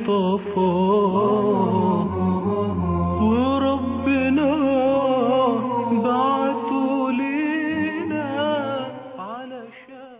المصطفى وربنا بعته لينا علشان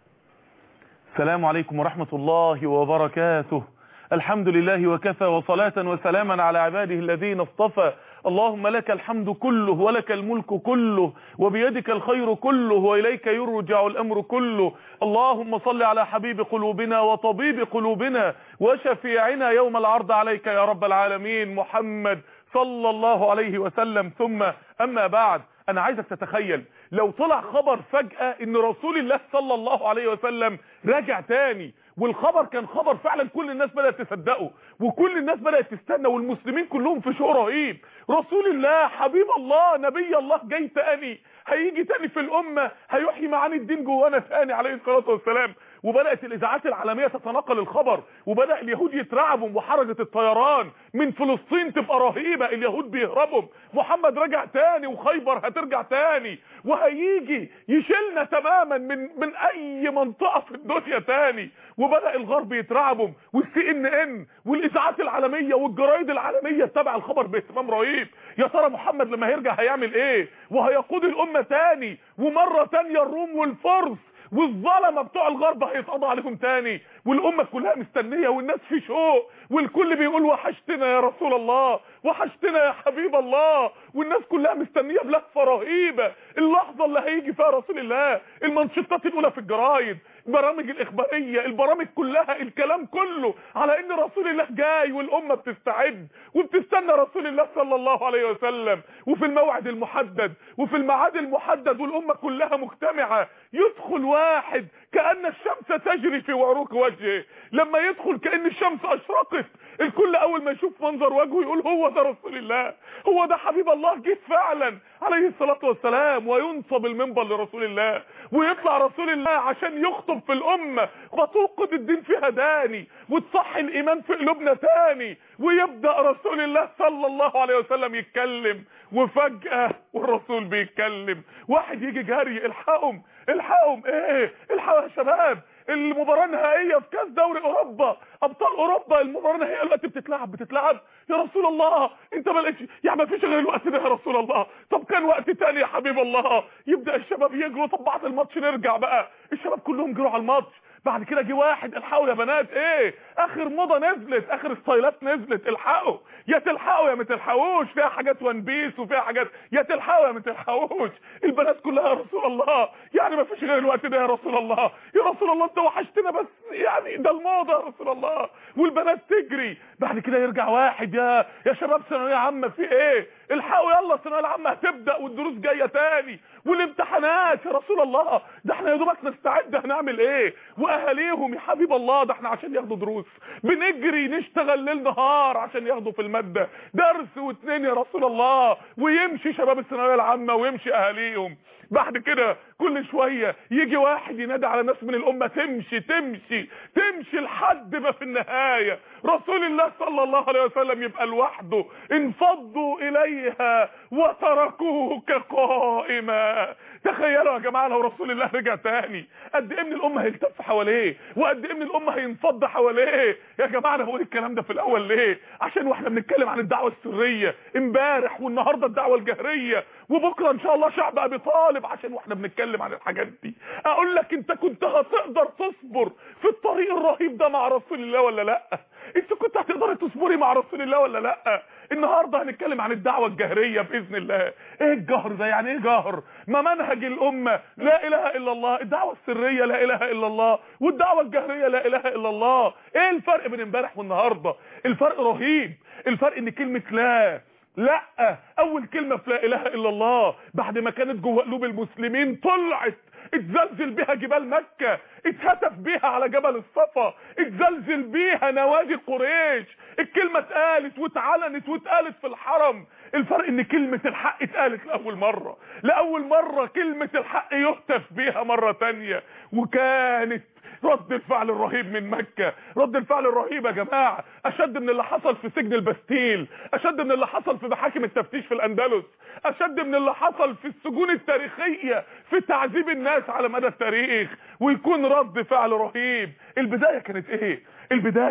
السلام عليكم ورحمة الله وبركاته الحمد لله وكفى وصلاة وسلاما على عباده الذين اصطفى اللهم لك الحمد كله ولك الملك كله وبيدك الخير كله وإليك يرجع الأمر كله اللهم صل على حبيب قلوبنا وطبيب قلوبنا وشفيعنا يوم العرض عليك يا رب العالمين محمد صلى الله عليه وسلم ثم أما بعد أنا عايزك تتخيل لو طلع خبر فجأة ان رسول الله صلى الله عليه وسلم راجع تاني والخبر كان خبر فعلا كل الناس بدأت تصدقه وكل الناس بدأت تستنى والمسلمين كلهم في شعور رهيب رسول الله حبيب الله نبي الله جاي تاني هيجي تاني في الأمة هيحيي معاني الدين جوانا تاني عليه الصلاة والسلام وبدأت الإذاعات العالمية تتنقل الخبر وبدأ اليهود يترعبوا وحركة الطيران من فلسطين تبقى رهيبة اليهود بيهربوا محمد رجع تاني وخيبر هترجع تاني وهيجي يشيلنا تماما من من أي منطقة في الدنيا تاني وبدأ الغرب يترعبوا والسي ان ان والإذاعات العالمية والجرايد العالمية تتابع الخبر باهتمام رهيب يا ترى محمد لما هيرجع هيعمل ايه وهيقود الأمة تاني ومرة تانية الروم والفرس والظلمه بتوع الغرب هيتقضى عليهم تاني والامه كلها مستنيه والناس في شوق والكل بيقول وحشتنا يا رسول الله وحشتنا يا حبيب الله والناس كلها مستنيه بلهفه رهيبه اللحظه اللي هيجي فيها رسول الله المنشطات الاولى في الجرايد البرامج الاخباريه البرامج كلها الكلام كله على ان رسول الله جاي والامه بتستعد وبتستنى رسول الله صلى الله عليه وسلم وفي الموعد المحدد وفي الميعاد المحدد والامه كلها مجتمعه يدخل واحد كأن الشمس تجري في وعروق وجهه لما يدخل كأن الشمس أشرقت الكل أول ما يشوف منظر وجهه يقول هو ده رسول الله هو ده حبيب الله جه فعلا عليه الصلاة والسلام وينصب المنبر لرسول الله ويطلع رسول الله عشان يخطب في الأمة فتوقد الدين فيها داني وتصحي الإيمان في قلوبنا تاني ويبدأ رسول الله صلى الله عليه وسلم يتكلم وفجأة والرسول بيتكلم واحد يجي جري الحقهم الحقهم ايه الحقوا يا شباب المباراة النهائية في كاس دوري اوروبا ابطال اوروبا المباراة النهائية دلوقتي بتتلعب بتتلعب يا رسول الله انت ما لقيتش يعني ما فيش غير الوقت ده يا رسول الله طب كان وقت تاني يا حبيب الله يبدا الشباب يجروا طب بعد الماتش نرجع بقى الشباب كلهم جروا على الماتش بعد كده جه واحد الحقوا يا بنات ايه اخر موضه نزلت اخر ستايلات نزلت الحقوا يا تلحقوا يا ما تلحقوش فيها حاجات وان بيس وفيها حاجات يا تلحقوا يا ما تلحقوش البنات كلها يا رسول الله يعني ما فيش غير الوقت ده يا رسول الله يا رسول الله انت وحشتنا بس يعني ده الموضه يا رسول الله والبنات تجري بعد كده يرجع واحد يا يا شباب ثانويه عامه في ايه الحقوا يلا الثانويه العامه هتبدا والدروس جايه تاني والامتحانات يا رسول الله ده احنا يا دوبك نستعد هنعمل ايه واهاليهم يا حبيب الله ده احنا عشان ياخدوا دروس بنجري نشتغل ليل نهار عشان ياخدوا في الماده درس واتنين يا رسول الله ويمشي شباب الثانويه العامه ويمشي اهاليهم بعد كده كل شوية يجي واحد ينادي على ناس من الأمة تمشي تمشي تمشي لحد ما في النهاية رسول الله صلى الله عليه وسلم يبقى لوحده انفضوا إليها وتركوه كقائما تخيلوا يا جماعة لو رسول الله رجع تاني قد ايه من الأمة هيلتف حواليه وقد ايه من الأمة هينفض حواليه يا جماعة انا بقول الكلام ده في الأول ليه عشان واحنا بنتكلم عن الدعوة السرية امبارح والنهاردة الدعوة الجهرية وبكرة ان شاء الله شعب ابي طالب عشان واحنا بنتكلم عن الحاجات دي اقول لك انت كنت هتقدر تصبر في الطريق الرهيب ده مع رسول الله ولا لا انت كنت هتقدري تصبري مع رسول الله ولا لا النهارده هنتكلم عن الدعوه الجهريه باذن الله ايه الجهر ده يعني ايه جهر ما منهج الامه لا اله الا الله الدعوه السريه لا اله الا الله والدعوه الجهريه لا اله الا الله ايه الفرق بين امبارح والنهارده الفرق رهيب الفرق ان كلمه لا لا اول كلمة في لا اله الا الله بعد ما كانت جوه قلوب المسلمين طلعت اتزلزل بيها جبال مكة اتهتف بيها على جبل الصفا اتزلزل بيها نوادي قريش الكلمة اتقالت واتعلنت واتقالت في الحرم الفرق ان كلمة الحق اتقالت لأول مرة لأول مرة كلمة الحق يهتف بيها مرة تانية وكانت رد الفعل الرهيب من مكة رد الفعل الرهيب يا جماعة اشد من اللي حصل في سجن البستيل اشد من اللي حصل في محاكم التفتيش في الاندلس اشد من اللي حصل في السجون التاريخية في تعذيب الناس على مدى التاريخ ويكون رد فعل رهيب البداية كانت ايه البداية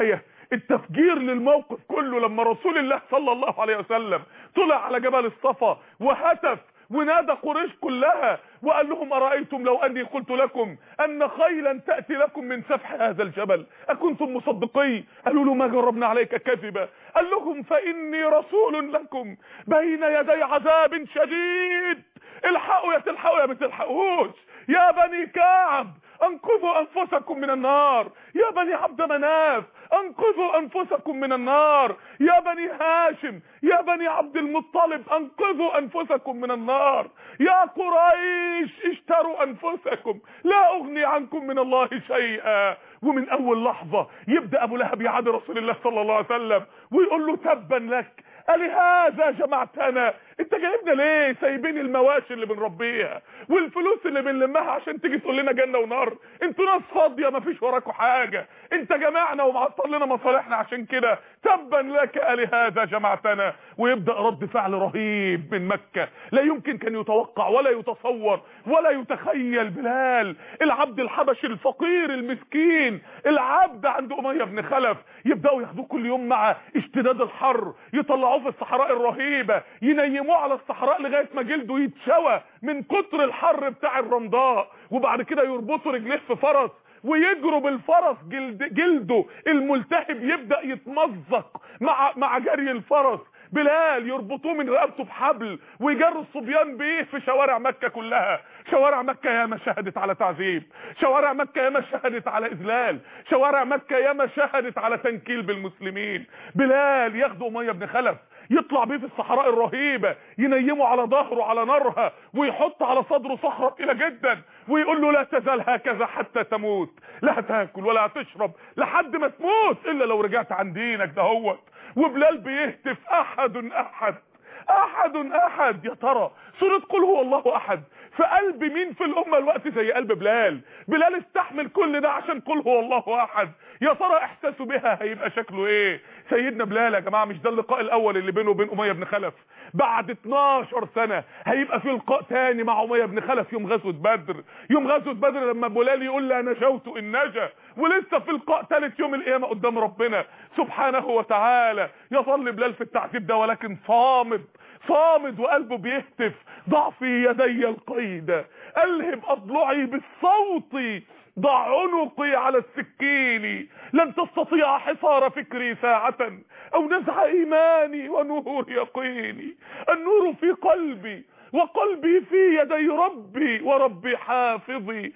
التفجير للموقف كله لما رسول الله صلى الله عليه وسلم طلع على جبل الصفا وهتف ونادى قريش كلها وقال لهم أرأيتم لو أني قلت لكم أن خيلا تأتي لكم من سفح هذا الجبل أكنتم مصدقين قالوا له ما جربنا عليك كذبا قال لهم فإني رسول لكم بين يدي عذاب شديد الحقوا يا تلحقوا يا ما تلحقوش يا بني كعب انقذوا انفسكم من النار يا بني عبد مناف انقذوا انفسكم من النار يا بني هاشم يا بني عبد المطلب انقذوا انفسكم من النار يا قريش اشتروا انفسكم لا اغني عنكم من الله شيئا ومن اول لحظة يبدأ ابو لهب يعادي رسول الله صلى الله عليه وسلم ويقول له تبا لك ألهذا جمعتنا انت جايبنا ليه سايبين المواشي اللي بنربيها والفلوس اللي بنلمها عشان تيجي تقول لنا جنة ونار انتوا ناس فاضية مفيش وراكوا حاجة انت جمعنا ومعطل لنا مصالحنا عشان كده تبا لك ألهذا جمعتنا ويبدأ رد فعل رهيب من مكة لا يمكن كان يتوقع ولا يتصور ولا يتخيل بلال العبد الحبشي الفقير المسكين العبد عند أمية بن خلف يبدأوا ياخدوه كل يوم مع اشتداد الحر يطلعوه في الصحراء الرهيبة ينيموه على الصحراء لغاية ما جلده يتشوى من كتر الحر بتاع الرمضاء وبعد كده يربطوا رجليه في فرس ويجروا بالفرس جلد جلده الملتهب يبدأ يتمزق مع مع جري الفرس بلال يربطوه من رقبته بحبل ويجروا الصبيان بيه في شوارع مكة كلها شوارع مكة ياما شهدت على تعذيب شوارع مكة ياما شهدت على إذلال شوارع مكة ياما شهدت على تنكيل بالمسلمين بلال ياخدوا أمية بن خلف يطلع بيه في الصحراء الرهيبة ينيمه على ظهره على نارها ويحط على صدره صخرة تقيلة جدا ويقول له لا تزال هكذا حتى تموت لا هتاكل ولا هتشرب لحد ما تموت الا لو رجعت عن دينك دهوت وبلال بيهتف احد احد احد احد يا ترى سورة قل هو الله احد في قلب مين في الامه الوقت زي قلب بلال بلال استحمل كل ده عشان قل هو الله احد يا ترى احساسه بها هيبقى شكله ايه سيدنا بلال يا جماعه مش ده اللقاء الاول اللي بينه وبين اميه بن خلف بعد 12 سنه هيبقى في لقاء تاني مع اميه بن خلف يوم غزوه بدر يوم غزوه بدر لما بلال يقول لي انا نجوت ان نجا ولسه في لقاء ثالث يوم القيامه قدام ربنا سبحانه وتعالى يظل بلال في التعذيب ده ولكن صامد صامد وقلبه بيهتف ضع في يدي القيد الهب اضلعي بالصوت ضع عنقي على السكين لن تستطيع حصار فكري ساعة او نزع ايماني ونور يقيني النور في قلبي وقلبي في يدي ربي وربي حافظي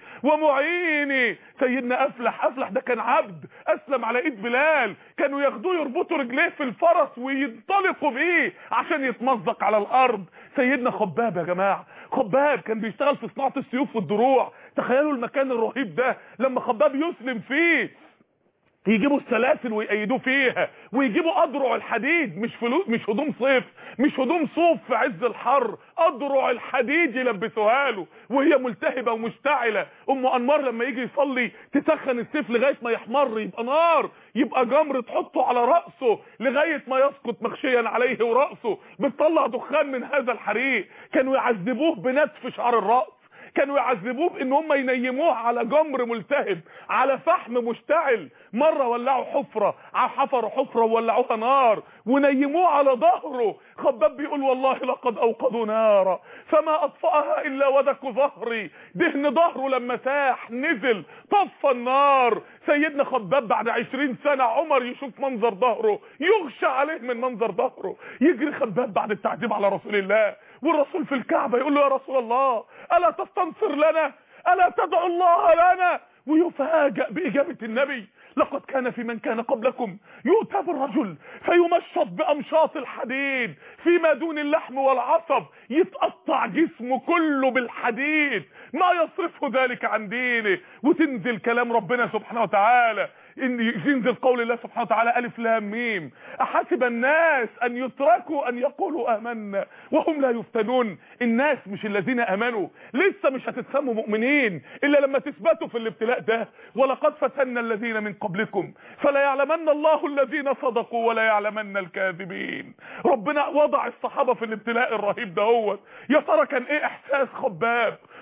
ومعيني سيدنا افلح افلح ده كان عبد اسلم على ايد بلال كانوا ياخدوه يربطوا رجليه في الفرس وينطلقوا بيه عشان يتمزق على الارض سيدنا خباب يا جماعه خباب كان بيشتغل في صناعه السيوف والدروع تخيلوا المكان الرهيب ده لما خباب يسلم فيه يجيبوا السلاسل ويقيدوه فيها ويجيبوا اضرع الحديد مش فلوس مش هدوم صيف مش هدوم صوف في عز الحر اضرع الحديد يلبسوها له وهي ملتهبه ومشتعله ام انمار لما يجي يصلي تسخن السيف لغايه ما يحمر يبقى نار يبقى جمر تحطه على راسه لغايه ما يسقط مغشيا عليه وراسه بتطلع دخان من هذا الحريق كانوا يعذبوه بنتف شعر الراس كانوا يعذبوه بان هم ينيموه على جمر ملتهب على فحم مشتعل مره ولعوا حفره حفروا حفره وولعوها نار ونيموه على ظهره خباب بيقول والله لقد اوقدوا نارا فما اطفاها الا ودك ظهري دهن ظهره لما ساح نزل طفى النار سيدنا خباب بعد عشرين سنة عمر يشوف منظر ظهره يغشى عليه من منظر ظهره يجري خباب بعد التعذيب على رسول الله والرسول في الكعبة يقول له يا رسول الله ألا تستنصر لنا ألا تدعو الله لنا ويفاجأ بإجابة النبي لقد كان في من كان قبلكم يؤتى بالرجل فيمشط بأمشاط الحديد فيما دون اللحم والعصب يتقطع جسمه كله بالحديد ما يصرفه ذلك عن دينه وتنزل كلام ربنا سبحانه وتعالى ان ينزل قول الله سبحانه وتعالى الف لام ميم احسب الناس ان يتركوا ان يقولوا امنا وهم لا يفتنون الناس مش الذين امنوا لسه مش هتتسموا مؤمنين الا لما تثبتوا في الابتلاء ده ولقد فتنا الذين من قبلكم فلا يعلمن الله الذين صدقوا ولا يعلمن الكاذبين ربنا وضع الصحابه في الابتلاء الرهيب دهوت يا ترى كان ايه احساس خباب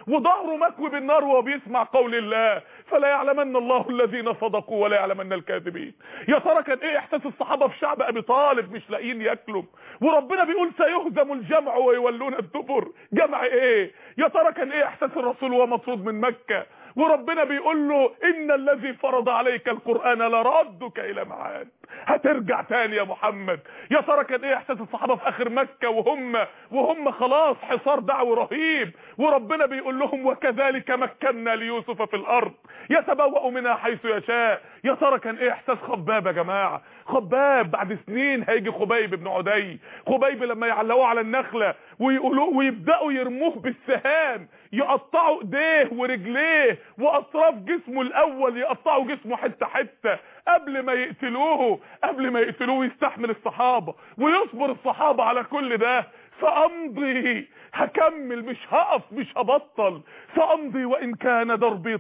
وظهره مكوي بالنار وهو بيسمع قول الله فلا يعلمن الله الذين صدقوا ولا يعلمن الكاذبين يا ترى كان ايه احساس الصحابه في شعب ابي طالب مش لاقيين ياكلوا وربنا بيقول سيهزم الجمع ويولون الدبر جمع ايه يا ترى كان ايه احساس الرسول وهو مطرود من مكه وربنا بيقول له ان الذي فرض عليك القران لردك الى معاد هترجع تاني يا محمد يا ترى كان ايه احساس الصحابه في اخر مكه وهم وهم خلاص حصار دعوي رهيب وربنا بيقول لهم وكذلك مكنا ليوسف في الارض يتبوأ منها حيث يشاء يا ترى كان ايه احساس خباب يا جماعه خباب بعد سنين هيجي خبيب بن عدي خبيب لما يعلقوه على النخله ويقولوا ويبداوا يرموه بالسهام يقطعوا ايديه ورجليه واطراف جسمه الاول يقطعوا جسمه حته حته قبل ما يقتلوه قبل ما يقتلوه يستحمل الصحابه ويصبر الصحابه على كل ده فامضي هكمل مش هقف مش هبطل فامضي وان كان دربي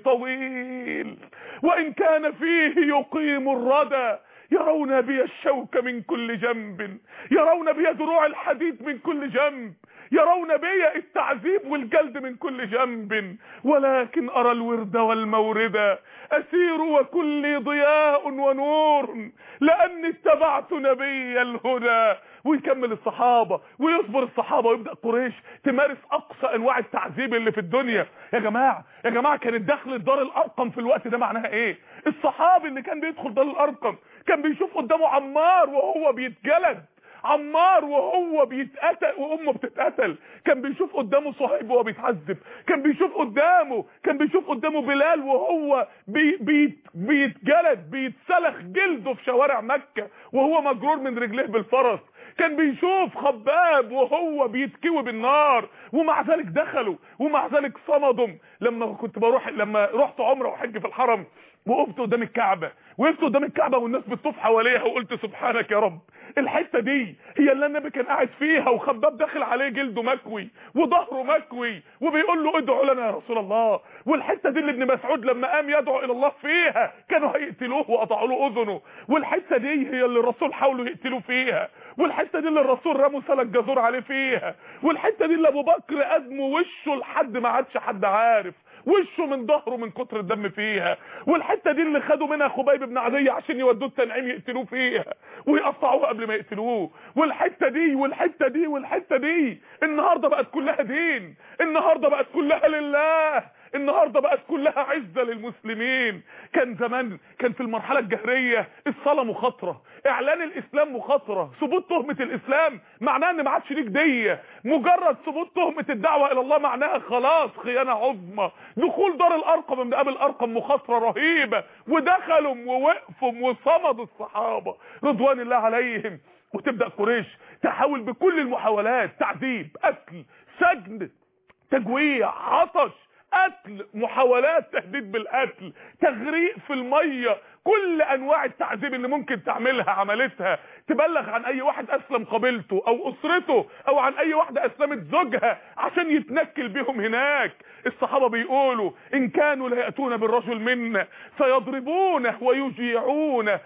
طويل وان كان فيه يقيم الردى يرون بي الشوك من كل جنب يرون بي دروع الحديد من كل جنب يرون بي التعذيب والجلد من كل جنب ولكن أرى الورد والمورد أسير وكلي ضياء ونور لأني اتبعت نبي الهدى ويكمل الصحابة ويصبر الصحابة ويبدأ قريش تمارس أقصى أنواع التعذيب اللي في الدنيا يا جماعة يا جماعة كانت دخل دار الأرقم في الوقت ده معناها إيه الصحابي اللي كان بيدخل دار الأرقم كان بيشوف قدامه عمار وهو بيتجلد عمار وهو بيتقتل وامه بتتقتل كان بيشوف قدامه صهيب وهو بيتعذب كان بيشوف قدامه كان بيشوف قدامه بلال وهو بي بي بيتجلد بيتسلخ جلده في شوارع مكة وهو مجرور من رجليه بالفرس كان بيشوف خباب وهو بيتكوي بالنار ومع ذلك دخلوا ومع ذلك صمدوا لما كنت بروح لما رحت عمره وحج في الحرم وقفت قدام الكعبة وقفت قدام الكعبة والناس بتطوف حواليها وقلت سبحانك يا رب الحتة دي هي اللي النبي كان قاعد فيها وخباب داخل عليه جلده مكوي وظهره مكوي وبيقول له ادعوا لنا يا رسول الله والحتة دي اللي ابن مسعود لما قام يدعو الى الله فيها كانوا هيقتلوه وقطعوا له اذنه والحتة دي هي اللي الرسول حاولوا يقتلوه فيها والحتة دي اللي الرسول رموا سلك جزور عليه فيها والحتة دي اللي ابو بكر ادمه وشه لحد ما عادش حد عارف وشه من ظهره من كتر الدم فيها والحته دي اللي خدوا منها خبيب بن عدي عشان يودوه التنعيم يقتلوه فيها ويقطعوه قبل ما يقتلوه والحته دي والحته دي والحته دي النهارده بقت كلها دين النهارده بقت كلها لله النهارده بقت كلها عزه للمسلمين كان زمان كان في المرحله الجهريه الصلاه مخاطره اعلان الاسلام مخاطره ثبوت تهمه الاسلام معناها ان ما عادش ليك ديه مجرد ثبوت تهمه الدعوه الى الله معناها خلاص خيانه عظمى دخول دار الارقم من قبل الارقم مخاطره رهيبه ودخلوا ووقفوا وصمدوا الصحابه رضوان الله عليهم وتبدا قريش تحاول بكل المحاولات تعذيب قتل سجن تجويع عطش قتل محاولات تهديد بالقتل تغريق في الميه كل انواع التعذيب اللي ممكن تعملها عملتها تبلغ عن اي واحد اسلم قبيلته او اسرته او عن اي واحده اسلمت زوجها عشان يتنكل بيهم هناك الصحابه بيقولوا ان كانوا لا ياتون بالرجل منا فيضربونه ويجيعونه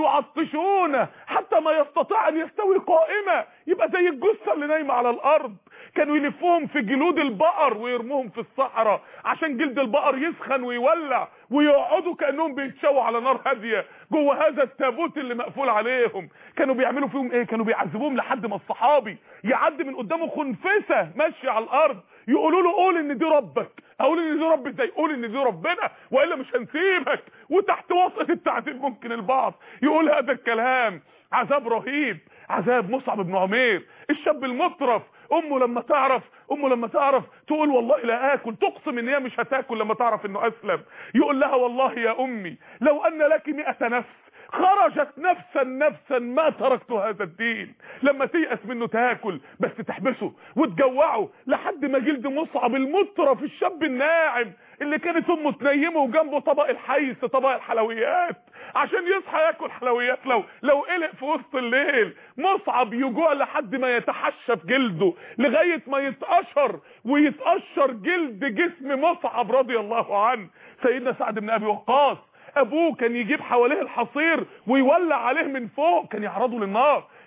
ويعطشونه حتى ما يستطيع ان يستوي قائمه يبقى زي الجثه اللي نايمه على الارض كانوا يلفوهم في جلود البقر ويرموهم في الصحراء عشان جلد البقر يسخن ويولع ويقعدوا كانهم بيتشووا على نار هاديه جوه هذا التابوت اللي مقفول عليهم كانوا بيعملوا فيهم ايه كانوا بيعذبوهم لحد ما الصحابي يعدي من قدامه خنفسه ماشيه على الارض يقولوا له قول ان دي ربك اقول ان دي رب ازاي قول ان دي ربنا والا مش هنسيبك وتحت وصف التعذيب ممكن البعض يقول هذا الكلام عذاب رهيب عذاب مصعب بن عمير الشاب المطرف امه لما تعرف امه لما تعرف تقول والله لا اكل تقسم ان هي مش هتاكل لما تعرف انه اسلم يقول لها والله يا امي لو ان لك مئة نفس خرجت نفسا نفسا ما تركت هذا الدين لما تيأس منه تاكل بس تحبسه وتجوعه لحد ما جلد مصعب المطرف الشاب الناعم اللي كانت امه تنيمه وجنبه طبق الحيس طبق الحلويات عشان يصحى ياكل حلويات لو لو قلق في وسط الليل مصعب يجوع لحد ما يتحشى في جلده لغايه ما يتقشر ويتقشر جلد جسم مصعب رضي الله عنه سيدنا سعد بن ابي وقاص ابوه كان يجيب حواليه الحصير ويولع عليه من فوق كان يعرضه للنار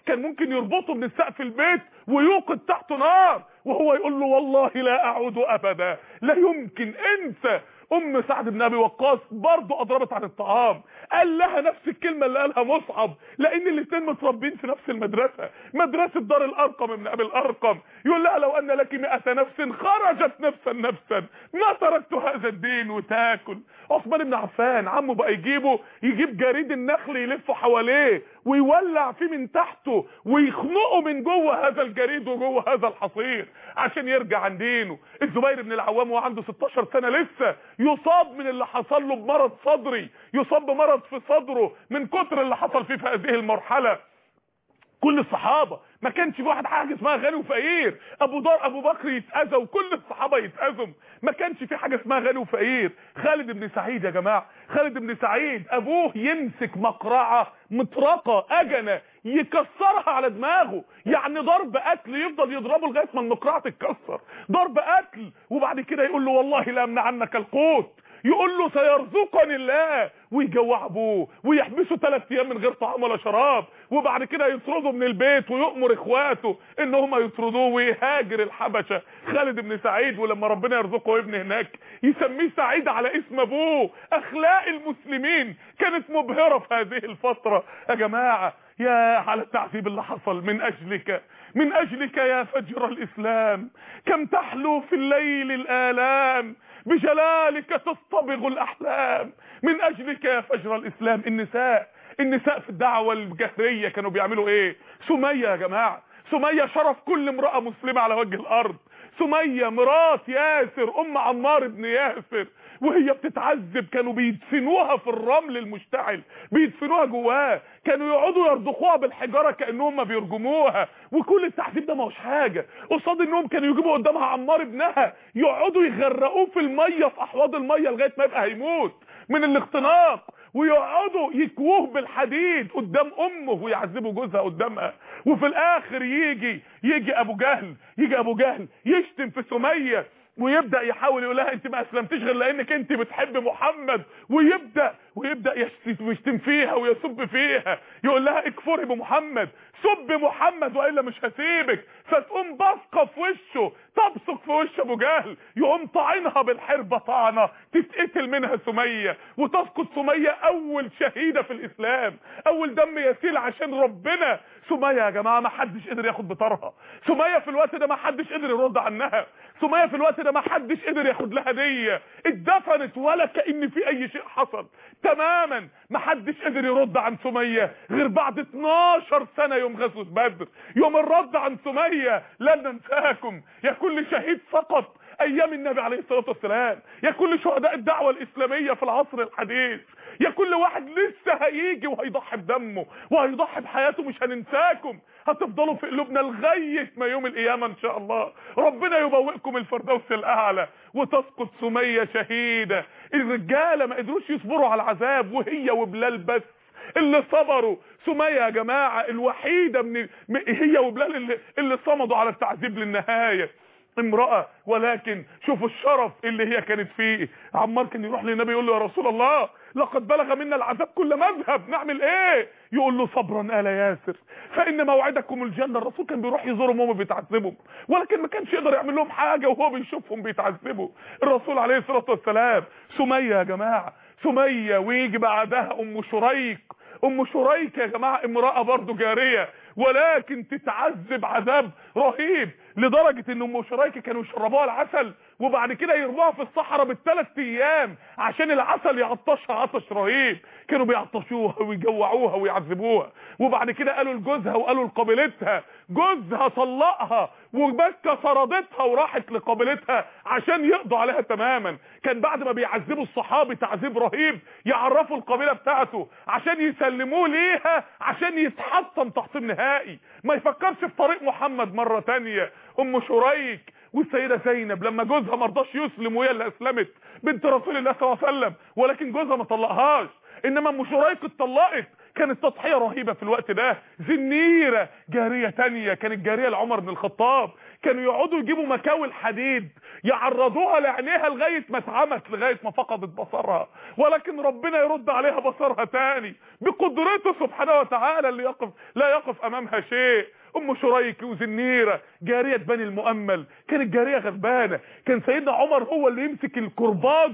كان ممكن يربطه من السقف البيت ويوقد تحته نار وهو يقول له والله لا اعود ابدا لا يمكن انسى ام سعد بن ابي وقاص برضه اضربت عن الطعام قال لها نفس الكلمه اللي قالها مصعب لان الاثنين متربين في نفس المدرسه مدرسه دار الارقم ابن ابي الارقم يقول لها لو ان لك مئة نفس خرجت نفسا نفسا ما تركت هذا الدين وتاكل عثمان بن عفان عمه بقى يجيبه يجيب جريد النخل يلفه حواليه ويولع فيه من تحته ويخنقه من جوه هذا الجريد وجوه هذا الحصير عشان يرجع عن دينه الزبير بن العوام وهو عنده 16 سنه لسه يصاب من اللي حصل له بمرض صدري يصاب بمرض في صدره من كتر اللي حصل فيه في هذه المرحله كل الصحابه ما كانش في واحد حاجه اسمها غني وفقير ابو دار ابو بكر يتاذى وكل الصحابه يتاذوا ما كانش في حاجه اسمها غني وفقير خالد بن سعيد يا جماعه خالد بن سعيد ابوه يمسك مقرعه مطرقه اجنه يكسرها على دماغه يعني ضرب قتل يفضل يضربه لغايه ما المقرعه تتكسر ضرب قتل وبعد كده يقول له والله لا امنع عنك القوت يقول له سيرزقني الله ويجوع ابوه ويحبسه ثلاث ايام من غير طعام ولا شراب وبعد كده يطرده من البيت ويؤمر اخواته ان هم يطردوه ويهاجر الحبشه خالد بن سعيد ولما ربنا يرزقه ابن هناك يسميه سعيد على اسم ابوه اخلاق المسلمين كانت مبهره في هذه الفتره يا جماعه يا على التعذيب اللي حصل من اجلك من اجلك يا فجر الاسلام كم تحلو في الليل الالام بجلالك تصطبغ الاحلام من اجلك يا فجر الاسلام النساء النساء في الدعوه الجهريه كانوا بيعملوا ايه سميه يا جماعه سميه شرف كل امراه مسلمه على وجه الارض سميه مرات ياسر ام عمار بن ياسر وهي بتتعذب كانوا بيدفنوها في الرمل المشتعل بيدفنوها جواه كانوا يقعدوا يرضخوها بالحجاره كانهم ما بيرجموها وكل التعذيب ده ما هوش حاجه قصاد انهم كانوا يجيبوا قدامها عمار ابنها يقعدوا يغرقوه في الميه في احواض الميه لغايه ما يبقى هيموت من الاختناق ويقعدوا يكووه بالحديد قدام امه ويعذبوا جوزها قدامها وفي الاخر يجي يجي ابو جهل يجي ابو جهل يشتم في سميه ويبدا يحاول يقول لها انت ما اسلمتيش غير لانك انت بتحب محمد ويبدا ويبدا يشتم فيها ويسب فيها يقول لها اكفري بمحمد سب محمد والا مش هسيبك فتقوم بصقه في وشه تبصق في وش ابو جهل يقوم طعنها بالحربه طعنه تتقتل منها سميه وتسقط سميه اول شهيده في الاسلام اول دم يسيل عشان ربنا سميه يا جماعه ما حدش قدر ياخد بطارها سميه في الوقت ده ما حدش قدر يرد عنها سميه في الوقت ده ما حدش قدر ياخد لها هديه اتدفنت ولا كان في اي شيء حصل تماما ما حدش قدر يرد عن سميه غير بعد 12 سنه يوم غزوه بدر يوم الرد عن سميه لن ننساكم يا كل شهيد سقط ايام النبي عليه الصلاه والسلام يا كل شهداء الدعوه الاسلاميه في العصر الحديث يا كل واحد لسه هيجي وهيضحي بدمه وهيضحي بحياته مش هننساكم هتفضلوا في قلوبنا لغايه ما يوم القيامه ان شاء الله ربنا يبوئكم الفردوس الاعلى وتسقط سميه شهيده الرجاله ما قدروش يصبروا على العذاب وهي وبلال بس اللي صبروا سمية يا جماعة الوحيدة من هي وبلال اللي, اللي صمدوا على التعذيب للنهاية امرأة ولكن شوفوا الشرف اللي هي كانت فيه عمار كان يروح للنبي يقول له يا رسول الله لقد بلغ منا العذاب كل مذهب نعمل ايه يقول له صبرا آل ياسر فإن موعدكم الجنة الرسول كان بيروح يزورهم وهم بيتعذبوا ولكن ما كانش يقدر يعمل لهم حاجة وهو بيشوفهم بيتعذبوا الرسول عليه الصلاة والسلام سمية يا جماعة سمية ويجي بعدها ام شريك ام شريك يا جماعة امرأة برضو جارية ولكن تتعذب عذاب رهيب لدرجة ان ام شريك كانوا يشربوها العسل وبعد كده يرموها في الصحراء بالثلاث ايام عشان العسل يعطشها عطش رهيب كانوا بيعطشوها ويجوعوها ويعذبوها وبعد كده قالوا لجوزها وقالوا لقابلتها جوزها طلقها ومكه طردتها وراحت لقابلتها عشان يقضوا عليها تماما كان بعد ما بيعذبوا الصحابي تعذيب رهيب يعرفوا القبيله بتاعته عشان يسلموه ليها عشان يتحطم تحطيم نهائي ما يفكرش في طريق محمد مره تانية ام شريك والسيده زينب لما جوزها ما رضاش يسلم وهي اللي اسلمت بنت رسول الله صلى الله عليه وسلم ولكن جوزها ما طلقهاش انما ام شريك اتطلقت كانت تضحيه رهيبه في الوقت ده زنيره جاريه تانية كانت جاريه لعمر بن الخطاب كانوا يقعدوا يجيبوا مكاول حديد يعرضوها لعينيها لغايه ما اتعمت لغايه ما فقدت بصرها ولكن ربنا يرد عليها بصرها تاني بقدرته سبحانه وتعالى اللي يقف لا يقف امامها شيء ام شريك وزنيره جاريه بني المؤمل كانت جاريه غلبانه كان سيدنا عمر هو اللي يمسك الكرباج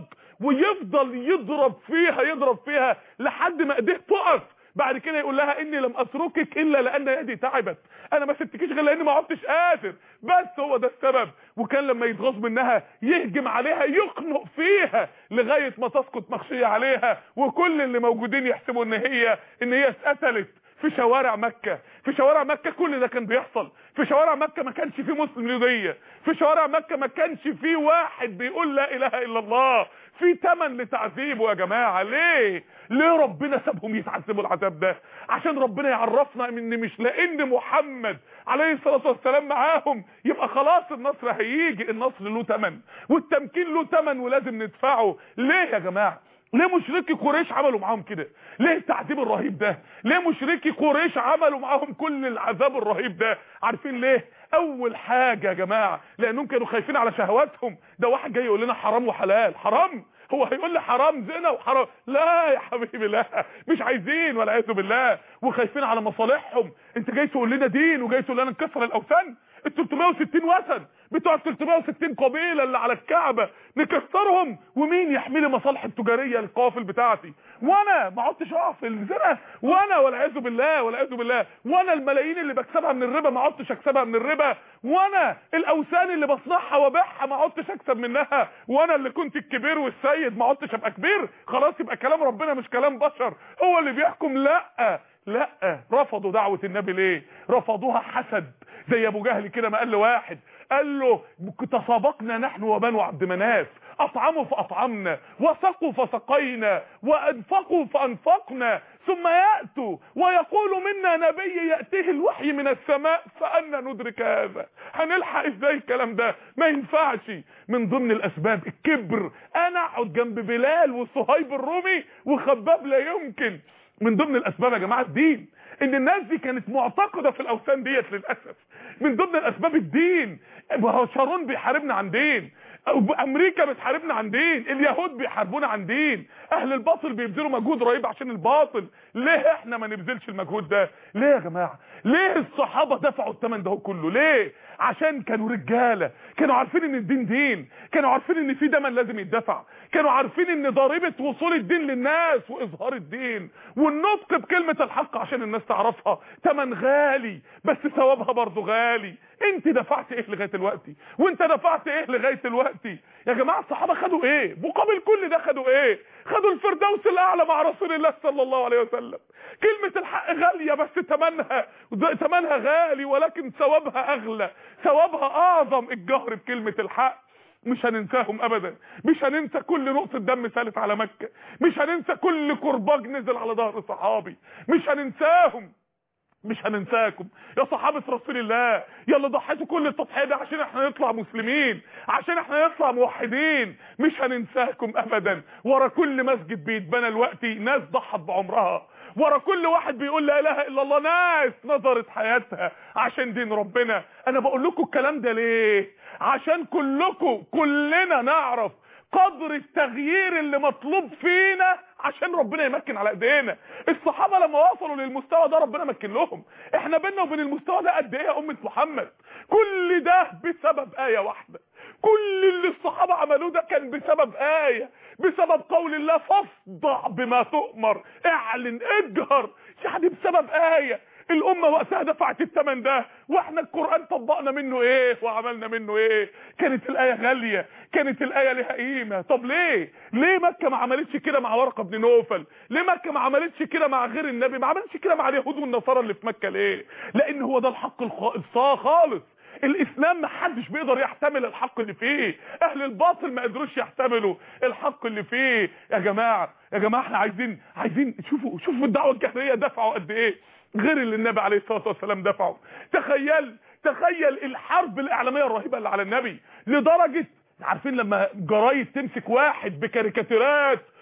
ويفضل يضرب فيها يضرب فيها لحد ما ايديه تقف بعد كده يقول لها اني لم اتركك الا لان يدي تعبت انا ما سبتكيش غير لاني ما عدتش قادر بس هو ده السبب وكان لما يتغاظ منها يهجم عليها يخنق فيها لغايه ما تسقط مغشيه عليها وكل اللي موجودين يحسبوا ان هي ان هي اتقتلت في شوارع مكة في شوارع مكة كل ده كان بيحصل في شوارع مكة ما كانش فيه مسلم يهودية في شوارع مكة ما كانش فيه واحد بيقول لا اله الا الله في تمن لتعذيبه يا جماعة ليه ليه ربنا سابهم يتعذبوا العذاب ده عشان ربنا يعرفنا ان مش لان محمد عليه الصلاة والسلام معاهم يبقى خلاص النصر هيجي النصر له تمن والتمكين له تمن ولازم ندفعه ليه يا جماعة ليه مشركي قريش عملوا معاهم كده ليه التعذيب الرهيب ده ليه مشركي قريش عملوا معاهم كل العذاب الرهيب ده عارفين ليه اول حاجة يا جماعة لانهم كانوا خايفين على شهواتهم ده واحد جاي يقول لنا حرام وحلال حرام هو هيقول لي حرام زنا وحرام لا يا حبيبي لا مش عايزين ولا عايزوا بالله وخايفين على مصالحهم انت جاي تقول لنا دين وجاي تقول لنا نكسر الاوثان ال 360 وثن بتوع ال 360 قبيله اللي على الكعبه نكسرهم ومين يحمي لي مصالح التجاريه القوافل بتاعتي وانا ما عدتش اقف في الزنا وانا والعياذ بالله والعياذ بالله وانا الملايين اللي بكسبها من الربا ما عدتش اكسبها من الربا وانا الاوثان اللي بصنعها وابيعها ما عدتش اكسب منها وانا اللي كنت الكبير والسيد ما عدتش ابقى كبير خلاص يبقى كلام ربنا مش كلام بشر هو اللي بيحكم لا لا رفضوا دعوة النبي ليه رفضوها حسد زي ابو جهل كده ما قال لواحد قال له تسابقنا نحن وبنو عبد مناف اطعموا فاطعمنا وسقوا فسقينا وانفقوا فانفقنا ثم ياتوا ويقول منا نبي ياتيه الوحي من السماء فانا ندرك هذا هنلحق ازاي الكلام ده ما ينفعش من ضمن الاسباب الكبر انا اقعد جنب بلال وصهيب الرومي وخباب لا يمكن من ضمن الاسباب يا جماعه الدين ان الناس دي كانت معتقده في الاوثان ديت للاسف من ضمن الاسباب الدين شارون بيحاربنا عن دين امريكا بتحاربنا عن دين اليهود بيحاربونا عن دين اهل الباطل بيبذلوا مجهود رهيب عشان الباطل ليه احنا ما نبذلش المجهود ده ليه يا جماعه ليه الصحابه دفعوا الثمن ده كله ليه عشان كانوا رجاله كانوا عارفين ان الدين دين كانوا عارفين ان في دمن لازم يدفع كانوا عارفين ان ضريبه وصول الدين للناس واظهار الدين والنطق بكلمه الحق عشان الناس تعرفها ثمن غالي بس ثوابها برضه غالي انت دفعت ايه لغايه دلوقتي وانت دفعت ايه لغايه دلوقتي يا جماعه الصحابه خدوا ايه مقابل كل ده خدوا ايه خدوا الفردوس الاعلى مع رسول الله صلى الله عليه وسلم كلمه الحق غاليه بس ثمنها ثمنها غالي ولكن ثوابها اغلى ثوابها اعظم الجهر بكلمه الحق مش هننساهم ابدا مش هننسى كل نقطة دم سالت على مكة مش هننسى كل كرباج نزل على ظهر صحابي مش هننساهم مش هننساكم يا صحابة رسول الله يلا ضحيتوا كل التضحية دي عشان احنا نطلع مسلمين عشان احنا نطلع موحدين مش هننساكم ابدا ورا كل مسجد بيتبنى الوقت ناس ضحت بعمرها ورا كل واحد بيقول لا اله الا الله ناس نظرت حياتها عشان دين ربنا انا بقول لكم الكلام ده ليه عشان كلكم كلنا نعرف قدر التغيير اللي مطلوب فينا عشان ربنا يمكن على ايدينا الصحابه لما وصلوا للمستوى ده ربنا مكن لهم احنا بينا وبين المستوى ده قد ايه يا امه محمد كل ده بسبب ايه واحده كل اللي الصحابه عملوه ده كان بسبب ايه بسبب قول الله فاصدع بما تؤمر اعلن اجهر يعني بسبب ايه الامه وقتها دفعت الثمن ده واحنا القران طبقنا منه ايه وعملنا منه ايه كانت الايه غاليه كانت الايه لها قيمه طب ليه ليه مكه ما عملتش كده مع ورقه بن نوفل ليه مكه ما عملتش كده مع غير النبي ما عملتش كده مع اليهود والنصارى اللي في مكه ليه لان هو ده الحق الصا خالص الاسلام ما حدش بيقدر يحتمل الحق اللي فيه اهل الباطل ما قدروش يحتملوا الحق اللي فيه يا جماعه يا جماعه احنا عايزين عايزين شوفوا شوفوا الدعوه الجهريه دفعوا قد ايه غير اللي النبي عليه الصلاه والسلام دفعه تخيل تخيل الحرب الاعلاميه الرهيبه اللي على النبي لدرجه عارفين لما جرايد تمسك واحد بكاريكاتيرات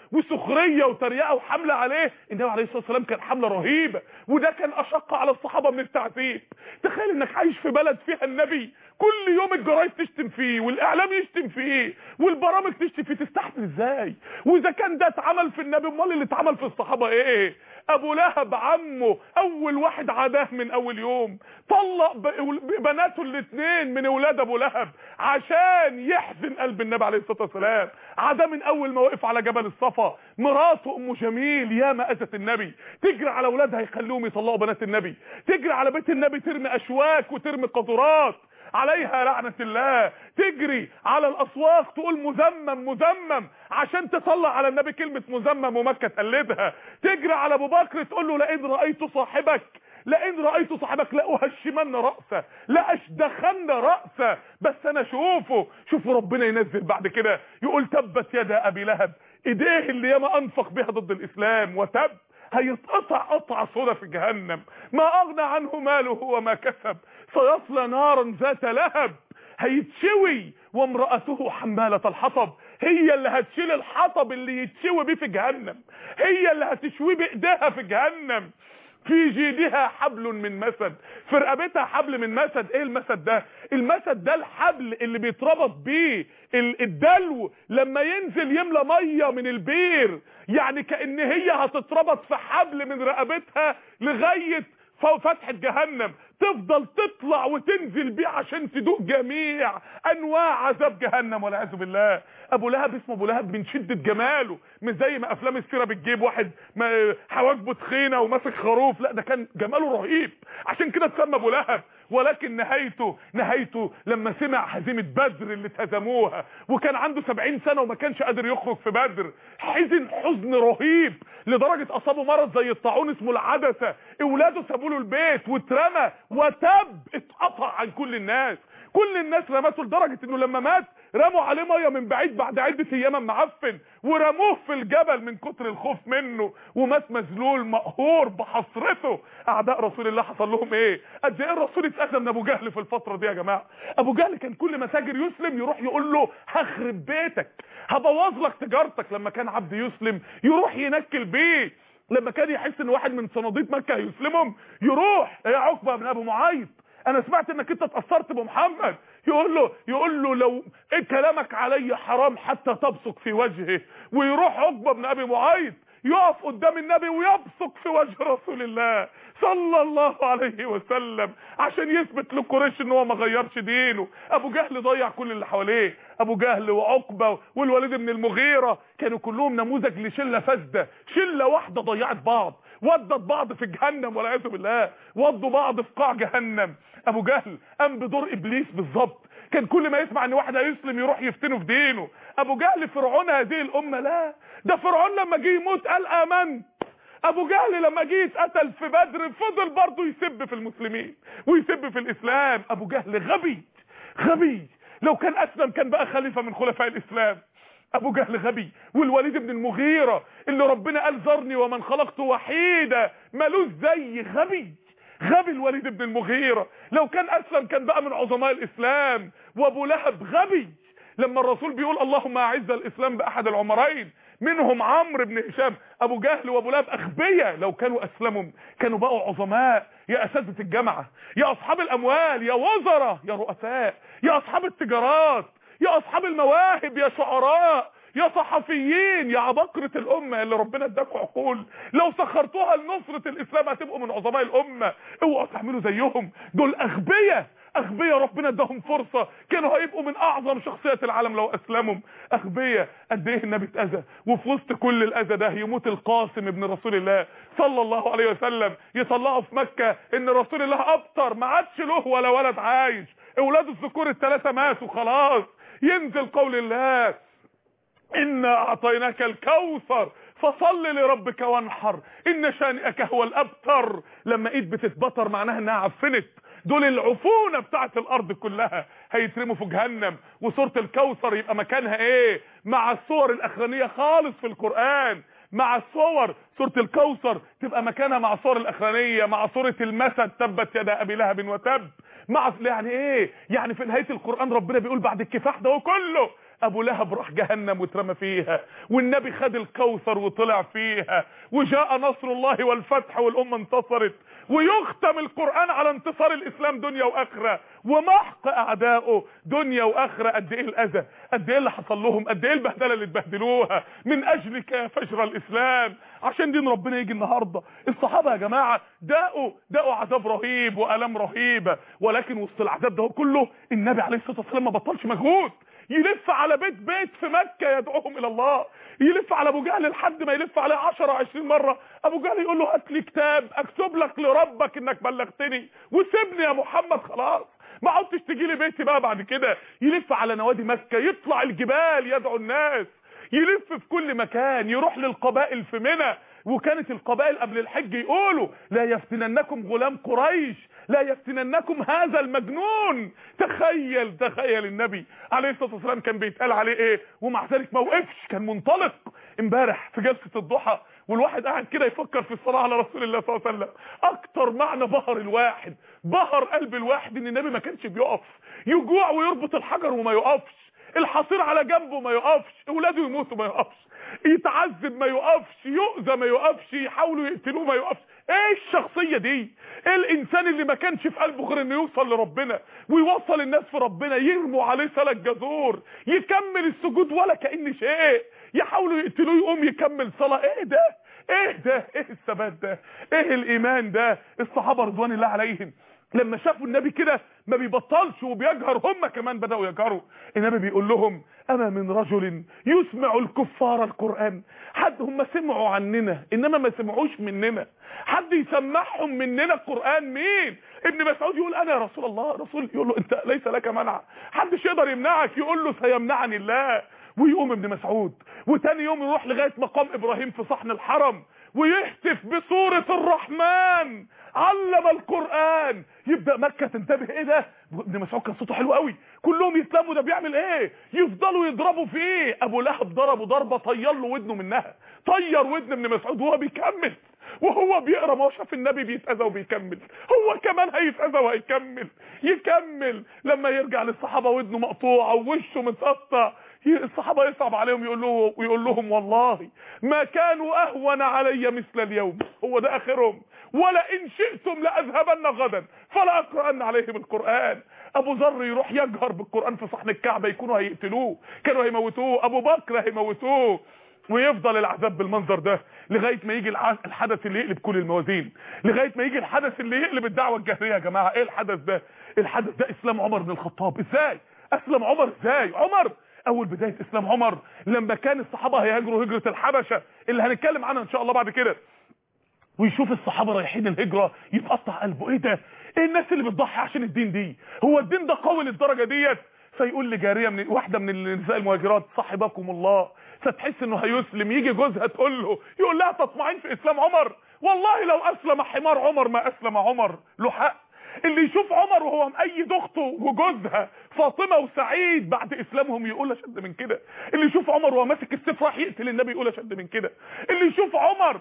وسخريه وتريقه وحمله عليه النبي عليه الصلاه والسلام كان حمله رهيبه وده كان اشق على الصحابه من التعذيب تخيل انك عايش في بلد فيها النبي كل يوم الجرايد تشتم فيه والاعلام يشتم فيه والبرامج تشتم فيه تستحمل ازاي واذا كان ده اتعمل في النبي امال اللي اتعمل في الصحابه ايه ابو لهب عمه اول واحد عداه من اول يوم طلق ب- بناته الاثنين من اولاد ابو لهب عشان يحزن قلب النبي عليه الصلاه والسلام عداه من اول ما وقف على جبل الصفا مراته ام جميل يا ما اذت النبي تجري على اولادها يخليهم يطلقوا بنات النبي تجري على بيت النبي ترمي اشواك وترمي قاذورات عليها لعنة الله تجري على الاسواق تقول مذمم مذمم عشان تطلع على النبي كلمة مذمم ومكة تقلدها تجري على ابو بكر تقول له لئن رأيت صاحبك لئن رأيت صاحبك لأهشمن رأسه لأشدخن رأسه بس انا اشوفه شوفوا ربنا ينزل بعد كده يقول تبت يدا ابي لهب ايديه اللي ياما انفق بها ضد الاسلام وتب هيتقطع قطعة سودا في جهنم ما اغنى عنه ماله وما كسب سيصلى نارا ذات لهب هيتشوي وامرأته حمالة الحطب هي اللي هتشيل الحطب اللي يتشوي بيه في جهنم هي اللي هتشوي بايديها في جهنم في جيدها حبل من مسد في رقبتها حبل من مسد ايه المسد ده المسد ده الحبل اللي بيتربط بيه ال- الدلو لما ينزل يملى ميه من البير يعني كأن هي هتتربط في حبل من رقبتها لغاية فوق فتحة جهنم تفضل تطلع وتنزل بيه عشان تدوق جميع انواع عذاب جهنم والعياذ بالله ابو لهب اسمه ابو لهب من شدة جماله مش زي ما افلام السيره بتجيب واحد ما حواجبه تخينه وماسك خروف لا ده كان جماله رهيب عشان كده اتسمى ابو لهب ولكن نهايته نهايته لما سمع هزيمه بدر اللي اتهزموها وكان عنده 70 سنه وما كانش قادر يخرج في بدر حزن حزن رهيب لدرجه اصابه مرض زي الطاعون اسمه العدسه اولاده سابوا له البيت واترمى وتب اتقطع عن كل الناس كل الناس رمته لدرجه انه لما مات رموا عليه ميه من بعيد بعد عده ايام معفن ورموه في الجبل من كتر الخوف منه ومات مذلول مقهور بحسرته اعداء رسول الله حصل لهم ايه قد ايه الرسول اتاذى من ابو جهل في الفتره دي يا جماعه ابو جهل كان كل ما تاجر يسلم يروح يقول له هخرب بيتك هبوظ لك تجارتك لما كان عبد يسلم يروح ينكل بيه لما كان يحس ان واحد من صناديق مكه هيسلمهم يروح يا عقبه بن ابو معيط انا سمعت انك انت اتاثرت بمحمد يقول له يقول له لو إيه كلامك علي حرام حتى تبصق في وجهه ويروح عقبه بن ابي معيط يقف قدام النبي ويبصق في وجه رسول الله صلى الله عليه وسلم عشان يثبت لقريش ان هو ما غيرش دينه ابو جهل ضيع كل اللي حواليه ابو جهل وعقبه والوليد بن المغيره كانوا كلهم نموذج لشله فاسده شله واحده ضيعت بعض ودت بعض في جهنم والعياذ بالله ودوا بعض في قاع جهنم ابو جهل قام بدور ابليس بالظبط كان كل ما يسمع ان واحد هيسلم يروح يفتنه في دينه ابو جهل فرعون هذه الامه لا ده فرعون لما جه يموت قال امنت ابو جهل لما جه يتقتل في بدر فضل برضه يسب في المسلمين ويسب في الاسلام ابو جهل غبي غبي لو كان اسلم كان بقى خليفه من خلفاء الاسلام ابو جهل غبي والوليد بن المغيره اللي ربنا قال ذرني ومن خلقت وحيدا ملوش زي غبي غبي الوليد بن المغيره لو كان اسلم كان بقى من عظماء الاسلام وابو لهب غبي لما الرسول بيقول اللهم اعز الاسلام باحد العمرين منهم عمرو بن هشام ابو جهل وابو لهب اغبياء لو كانوا اسلموا كانوا بقوا عظماء يا اساتذه الجامعه يا اصحاب الاموال يا وزراء يا رؤساء يا اصحاب التجارات يا اصحاب المواهب يا شعراء يا صحفيين يا عباقرة الأمة اللي ربنا اداكم عقول لو سخرتوها لنصرة الإسلام هتبقوا من عظماء الأمة اوعوا تعملوا زيهم دول أغبياء أغبياء ربنا اداهم فرصة كانوا هيبقوا من أعظم شخصيات العالم لو أسلموا أغبياء قد إيه النبي اتأذى وفي وسط كل الأذى ده يموت القاسم ابن رسول الله صلى الله عليه وسلم يطلعوا في مكة إن رسول الله أبطر ما عادش له ولا ولد عايش أولاد الذكور الثلاثة ماتوا خلاص ينزل قول الله إنا أعطيناك الكوثر فصل لربك وانحر إن شانئك هو الأبتر لما إيد بتتبطر معناها إنها عفنت دول العفونة بتاعت الأرض كلها هيترموا في جهنم وسورة الكوثر يبقى مكانها إيه مع الصور الأخرانية خالص في القرآن مع الصور سورة الكوثر تبقى مكانها مع الصور الأخرانية مع سورة المسد تبت يدا أبي لهب وتب مع يعني ايه يعني في نهايه القران ربنا بيقول بعد الكفاح ده كله ابو لهب راح جهنم واترمى فيها والنبي خد الكوثر وطلع فيها وجاء نصر الله والفتح والامه انتصرت ويختم القرآن على انتصار الاسلام دنيا واخرة ومحق اعدائه دنيا واخرة قد ايه الاذى قد ايه اللي حصل لهم قد ايه البهدله اللي اتبهدلوها من اجلك يا فجر الاسلام عشان دين ربنا يجي النهارده الصحابه يا جماعه داقوا داقوا عذاب رهيب والام رهيبه ولكن وسط العذاب ده كله النبي عليه الصلاه والسلام ما بطلش مجهود يلف على بيت بيت في مكة يدعوهم الى الله يلف على ابو جهل لحد ما يلف عليه 10 20 مرة ابو جهل يقول له هات لي كتاب اكتب لك لربك انك بلغتني وسيبني يا محمد خلاص ما عدتش تجي لي بيتي بقى بعد كده يلف على نوادي مكة يطلع الجبال يدعو الناس يلف في كل مكان يروح للقبائل في منى وكانت القبائل قبل الحج يقولوا لا يفتننكم غلام قريش لا يفتننكم هذا المجنون تخيل تخيل النبي عليه الصلاه والسلام كان بيتقال عليه ايه ومع ذلك ما وقفش كان منطلق امبارح في جلسه الضحى والواحد قاعد كده يفكر في الصلاه على رسول الله صلى الله عليه وسلم اكتر معنى بهر الواحد بهر قلب الواحد ان النبي ما كانش بيقف يجوع ويربط الحجر وما يقفش الحصير على جنبه ما يقفش اولاده يموتوا ما يقفش يتعذب ما يقفش يؤذى ما يقفش يحاولوا يقتلوه ما يقفش ايه الشخصية دي ايه الانسان اللي ما كانش في قلبه غير انه يوصل لربنا ويوصل الناس في ربنا يرموا عليه سلك جزور يكمل السجود ولا كأن شيء يحاولوا يقتلوه يقوم يكمل صلاة ايه ده ايه ده ايه الثبات ده ايه الايمان ده الصحابة رضوان الله عليهم لما شافوا النبي كده ما بيبطلش وبيجهر هم كمان بدأوا يجهروا النبي بيقول لهم اما من رجل يسمع الكفار القرآن حد هم سمعوا عننا انما ما سمعوش مننا حد يسمعهم مننا القرآن مين ابن مسعود يقول انا يا رسول الله رسول يقول له انت ليس لك منع حدش يقدر يمنعك يقول له سيمنعني الله ويقوم ابن مسعود وتاني يوم يروح لغاية مقام ابراهيم في صحن الحرم ويهتف بصورة الرحمن علم القرآن يبدأ مكة تنتبه ايه ده ابن مسعود كان صوته حلو قوي كلهم يسلموا ده بيعمل ايه يفضلوا يضربوا فيه ابو لهب ضربه ضربة طير له ودنه منها طير ودن ابن مسعود وهو بيكمل وهو بيقرا ما هو شاف النبي بيتاذى وبيكمل هو كمان هيتاذى وهيكمل يكمل لما يرجع للصحابه ودنه مقطوعه ووشه متقطع الصحابه يصعب عليهم يقول له ويقول لهم والله ما كانوا اهون علي مثل اليوم هو ده اخرهم ولا ان شئتم لاذهبن غدا فلا اقران عليهم القران ابو ذر يروح يجهر بالقران في صحن الكعبه يكونوا هيقتلوه كانوا هيموتوه ابو بكر هيموتوه ويفضل العذاب بالمنظر ده لغايه ما يجي الحدث اللي يقلب كل الموازين لغايه ما يجي الحدث اللي يقلب الدعوه الجاهليه يا جماعه ايه الحدث ده الحدث ده اسلام عمر بن الخطاب ازاي اسلم عمر ازاي عمر اول بدايه اسلام عمر لما كان الصحابه هيهاجروا هجره الحبشه اللي هنتكلم عنها ان شاء الله بعد كده ويشوف الصحابه رايحين الهجره يتقطع قلبه ايه ده ايه الناس اللي بتضحي عشان الدين دي هو الدين ده قوي للدرجه ديت فيقول لجاريه من واحده من النساء المهاجرات صاحبكم الله فتحس انه هيسلم يجي جوزها تقول له يقول لها تطمعين في اسلام عمر والله لو اسلم حمار عمر ما اسلم عمر له حق اللي يشوف عمر وهو مأيد اخته وجوزها فاطمه وسعيد بعد اسلامهم يقول اشد من كده اللي يشوف عمر وهو ماسك السيف راح يقتل النبي يقول اشد من كده اللي يشوف عمر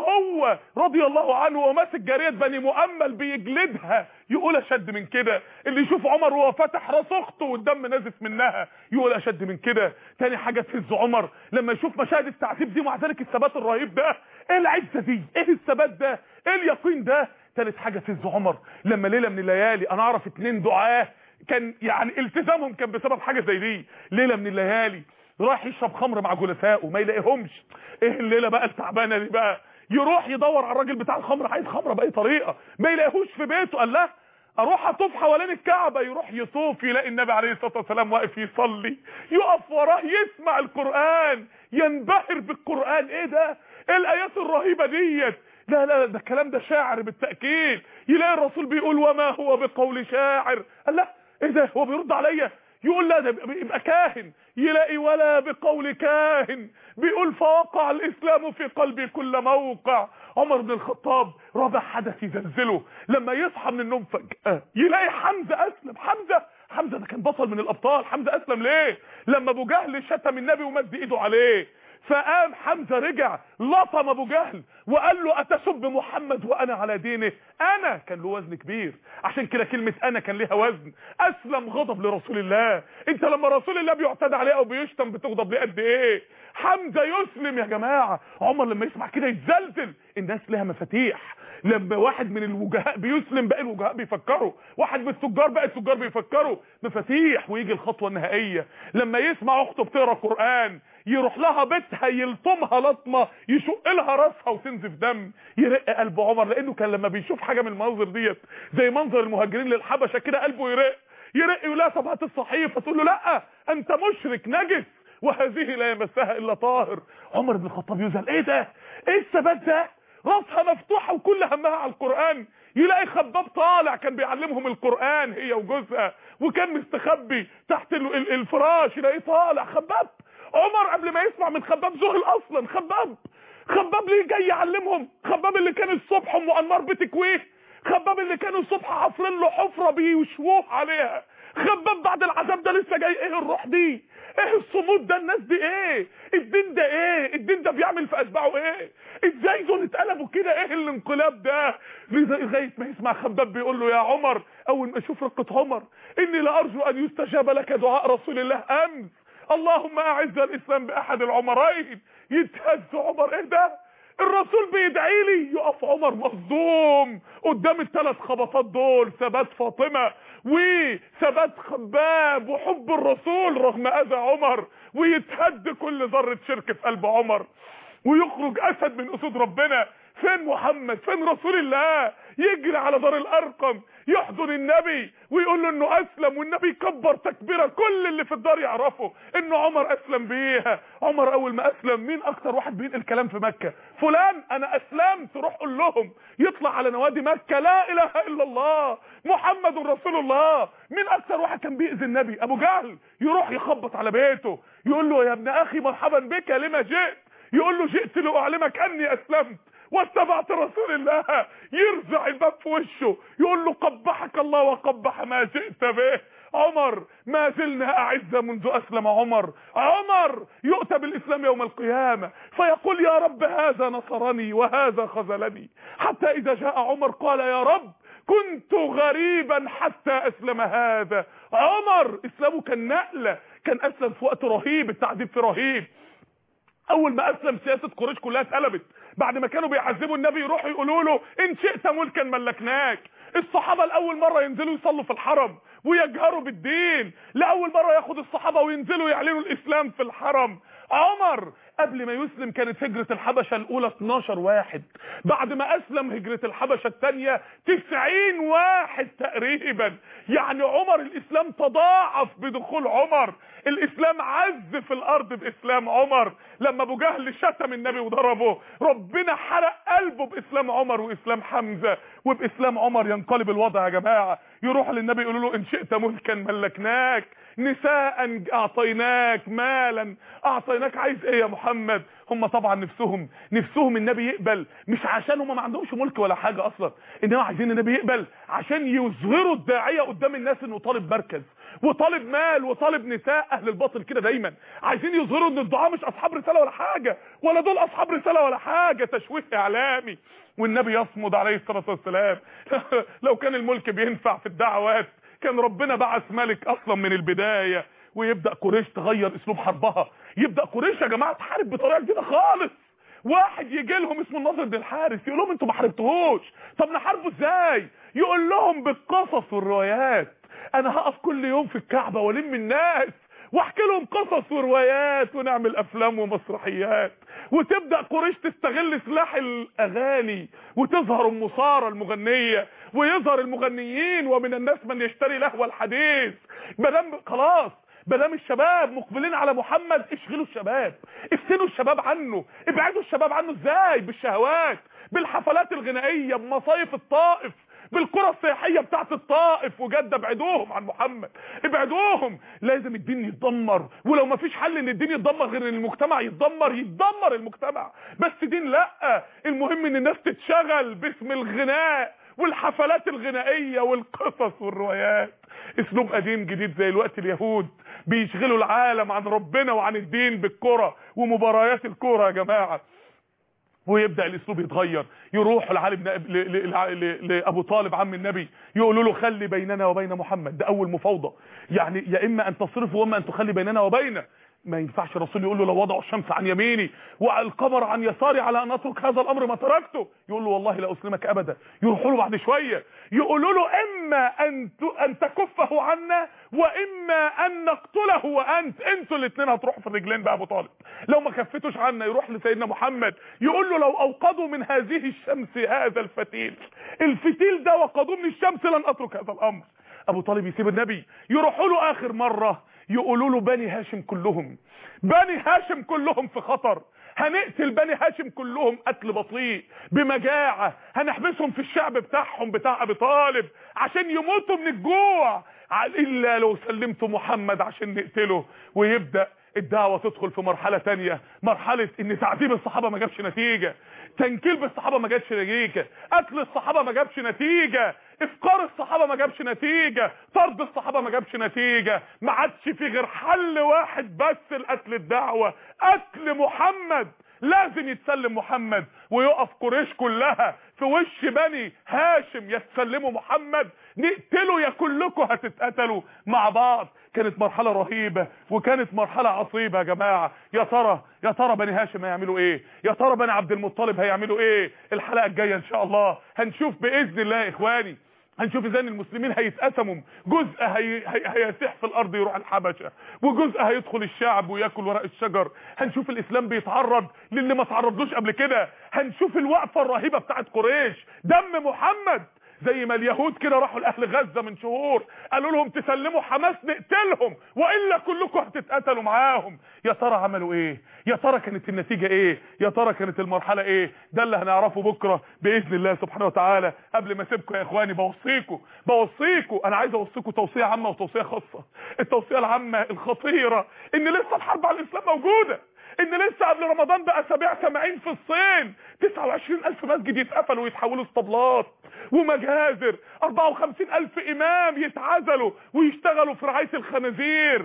وهو رضي الله عنه وهو ماسك جاريه بني مؤمل بيجلدها يقول اشد من كده اللي يشوف عمر وهو فتح راس اخته والدم نازف منها يقول اشد من كده تاني حاجه تهز عمر لما يشوف مشاهد التعذيب دي ومع ذلك الثبات الرهيب ده ايه العزه دي ايه الثبات ده ايه اليقين ده ثالث حاجه تهز عمر لما ليله من الليالي انا اعرف اتنين دعاه كان يعني التزامهم كان بسبب حاجه زي دي ليله من الليالي راح يشرب خمر مع جلسائه ما يلاقيهمش ايه الليله بقى التعبانه دي بقى يروح يدور على الراجل بتاع الخمر عايز خمره باي طريقه ما يلاقيهوش في بيته قال له اروح اطوف حوالين الكعبه يروح يطوف يلاقي النبي عليه الصلاه والسلام واقف يصلي يقف وراه يسمع القران ينبهر بالقران ايه ده ايه الايات الرهيبه ديت لا لا ده الكلام ده شاعر بالتاكيد يلاقي الرسول بيقول وما هو بقول شاعر قال لا ايه ده هو بيرد عليا يقول لا ده يبقى كاهن يلاقي ولا بقول كاهن بيقول فوقع الاسلام في قلبي كل موقع عمر بن الخطاب رابع حدث يزلزله لما يصحى من النوم فجأة يلاقي حمزة اسلم حمزة حمزة ده كان بطل من الابطال حمزة اسلم ليه لما ابو جهل شتم النبي ومد ايده عليه فقام حمزة رجع لطم ابو جهل وقال له اتسب محمد وانا على دينه انا كان له وزن كبير عشان كده كلمة انا كان ليها وزن اسلم غضب لرسول الله انت لما رسول الله بيعتدى عليه او بيشتم بتغضب ليه قد ايه حمزة يسلم يا جماعة عمر لما يسمع كده يتزلزل الناس لها مفاتيح لما واحد من الوجهاء بيسلم باقي الوجهاء بيفكروا واحد من التجار باقي التجار بيفكروا مفاتيح ويجي الخطوة النهائية لما يسمع اخته بتقرا قرآن يروح لها بيتها يلطمها لطمه يشق لها راسها وتنزف دم يرق قلب عمر لانه كان لما بيشوف حاجه من المناظر ديت زي منظر المهاجرين للحبشه كده قلبه يرق يرق يقول لها طب هات الصحيفه تقول له لا انت مشرك نجس وهذه لا يمسها الا طاهر عمر بن الخطاب يزعل ايه ده ايه الثبات ده راسها مفتوحه وكل همها على القران يلاقي خباب طالع كان بيعلمهم القران هي وجوزها وكان مستخبي تحت الفراش يلاقيه طالع خباب عمر قبل ما يسمع من خباب ذهل اصلا خباب خباب ليه جاي يعلمهم خباب اللي كان الصبح ام انمار بتكويه خباب اللي كان الصبح حافرين له حفره بيشوه عليها خباب بعد العذاب ده لسه جاي ايه الروح دي ايه الصمود ده الناس دي ايه الدين ده ايه الدين ده بيعمل في اتباعه ايه ازاي دول اتقلبوا كده ايه الانقلاب ده لغايه ما يسمع خباب بيقول له يا عمر اول ما اشوف رقه عمر اني لارجو ان يستجاب لك دعاء رسول الله امس اللهم اعز الاسلام باحد العمرين يتهز عمر ايه ده الرسول بيدعي لي يقف عمر مصدوم قدام الثلاث خبطات دول ثبات فاطمه وثبات خباب وحب الرسول رغم اذى عمر ويتهد كل ذره شرك في قلب عمر ويخرج اسد من اسود ربنا فين محمد فين رسول الله يجري على دار الارقم يحضن النبي ويقول له انه اسلم والنبي يكبر تكبيره كل اللي في الدار يعرفوا انه عمر اسلم بيها عمر اول ما اسلم مين اكتر واحد بينقل كلام في مكه فلان انا اسلمت روح قول لهم يطلع على نوادي مكه لا اله الا الله محمد رسول الله مين اكتر واحد كان بيأذي النبي ابو جهل يروح يخبط على بيته يقول له يا ابن اخي مرحبا بك لما جئت يقول له جئت لاعلمك اني اسلمت واتبعت رسول الله يرزع الباب في وشه يقول له قبحك الله وقبح ما جئت به عمر ما زلنا أعزة منذ أسلم عمر عمر يؤتى بالإسلام يوم القيامة فيقول يا رب هذا نصرني وهذا خذلني حتى إذا جاء عمر قال يا رب كنت غريبا حتى أسلم هذا عمر إسلامه كان نقلة كان أسلم في وقت رهيب التعذيب في رهيب اول ما اسلم سياسه قريش كلها اتقلبت بعد ما كانوا بيعذبوا النبي يروحوا يقولوا له ان شئت ملكا ملكناك الصحابه لاول مره ينزلوا يصلوا في الحرم ويجهروا بالدين لاول مره ياخد الصحابه وينزلوا يعلنوا الاسلام في الحرم عمر قبل ما يسلم كانت هجرة الحبشة الأولى 12 واحد بعد ما أسلم هجرة الحبشة الثانية 90 واحد تقريبا يعني عمر الإسلام تضاعف بدخول عمر الإسلام عز في الأرض بإسلام عمر لما أبو جهل شتم النبي وضربه ربنا حرق قلبه بإسلام عمر وإسلام حمزة وبإسلام عمر ينقلب الوضع يا جماعة يروح للنبي يقولوا له إن شئت ملكا ملكناك نساء اعطيناك مالا اعطيناك عايز ايه يا محمد هم طبعا نفسهم نفسهم النبي يقبل مش عشان هم ما عندهمش ملك ولا حاجة اصلا انما عايزين النبي يقبل عشان يظهروا الداعية قدام الناس انه طالب مركز وطالب مال وطالب نساء اهل الباطل كده دايما عايزين يظهروا ان الدعاء مش اصحاب رسالة ولا حاجة ولا دول اصحاب رسالة ولا حاجة تشويه اعلامي والنبي يصمد عليه الصلاة والسلام لو كان الملك بينفع في الدعوات كان ربنا بعث ملك اصلا من البداية ويبدأ قريش تغير اسلوب حربها يبدأ قريش يا جماعة تحارب بطريقة جديدة خالص واحد يجي لهم اسمه الناصر بن الحارث يقول لهم انتوا ما حاربتوهوش طب نحاربه ازاي يقول لهم بالقصص والروايات انا هقف كل يوم في الكعبة والم الناس واحكي لهم قصص وروايات ونعمل افلام ومسرحيات وتبدا قريش تستغل سلاح الاغاني وتظهر ام ساره المغنيه ويظهر المغنيين ومن الناس من يشتري لهو الحديث مدام خلاص مدام الشباب مقبلين على محمد اشغلوا الشباب افتنوا الشباب عنه ابعدوا الشباب عنه ازاي بالشهوات بالحفلات الغنائيه بمصايف الطائف بالقرى السياحيه بتاعت الطائف وجده ابعدوهم عن محمد ابعدوهم لازم الدين يتدمر ولو ما فيش حل ان الدين يتدمر غير ان المجتمع يتدمر يتدمر المجتمع بس دين لا المهم ان الناس تتشغل باسم الغناء والحفلات الغنائيه والقصص والروايات اسلوب قديم جديد زي الوقت اليهود بيشغلوا العالم عن ربنا وعن الدين بالكرة ومباريات الكرة يا جماعة ويبدا الاسلوب يتغير يروحوا لعلي بن أب- ل- ل- ل- لابو طالب عم النبي يقولوا له خلي بيننا وبين محمد ده اول مفاوضه يعني يا اما ان تصرفه واما ان تخلي بيننا وبينه ما ينفعش الرسول يقول له لو وضعوا الشمس عن يميني والقمر عن يساري على ان اترك هذا الامر ما تركته يقول له والله لا اسلمك ابدا يروحوا له بعد شويه يقولوا له اما ان ت- ان تكفه عنا واما ان نقتله وانت انتوا الاثنين هتروحوا في الرجلين بقى ابو طالب لو ما كفتوش عنا يروح لسيدنا محمد يقول له لو اوقدوا من هذه الشمس هذا الفتيل الفتيل ده وقدوه من الشمس لن اترك هذا الامر ابو طالب يسيب النبي يروحوا له اخر مره يقولوا له بني هاشم كلهم بني هاشم كلهم في خطر هنقتل بني هاشم كلهم قتل بطيء بمجاعة هنحبسهم في الشعب بتاعهم بتاع ابي طالب عشان يموتوا من الجوع ع- الا لو سلمتوا محمد عشان نقتله ويبدأ الدعوة تدخل في مرحلة تانية مرحلة ان تعذيب الصحابة ما جابش نتيجة تنكيل بالصحابة ما جابش نتيجة قتل الصحابة ما جابش نتيجة افقار الصحابة ما جابش نتيجة طرد الصحابة ما جابش نتيجة ما عادش في غير حل واحد بس لقتل الدعوة قتل محمد لازم يتسلم محمد ويقف قريش كلها في وش بني هاشم يتسلموا محمد نقتله يا كلكم هتتقتلوا مع بعض كانت مرحلة رهيبة وكانت مرحلة عصيبة يا جماعة يا ترى يا ترى بني هاشم هيعملوا ايه يا ترى بني عبد المطلب هيعملوا ايه الحلقة الجاية ان شاء الله هنشوف بإذن الله يا اخواني هنشوف ازاي ان المسلمين هيتقسموا جزء هي... هي... هيسيح في الارض يروح الحبشه وجزء هيدخل الشعب وياكل ورق الشجر هنشوف الاسلام بيتعرض للي ما تعرضلوش قبل كده هنشوف الوقفه الرهيبه بتاعت قريش دم محمد زي ما اليهود كده راحوا لاهل غزه من شهور قالوا لهم تسلموا حماس نقتلهم والا كلكم هتتقتلوا معاهم يا ترى عملوا ايه يا ترى كانت النتيجه ايه يا ترى كانت المرحله ايه ده اللي هنعرفه بكره باذن الله سبحانه وتعالى قبل ما اسيبكم يا اخواني بوصيكم بوصيكم انا عايز اوصيكم توصيه عامه وتوصيه خاصه التوصيه العامه الخطيره ان لسه الحرب على الاسلام موجوده ان لسه قبل رمضان باسابيع سامعين في الصين 29 الف مسجد يتقفلوا ويتحولوا اسطبلات ومجازر 54 الف امام يتعزلوا ويشتغلوا في رعايه الخنازير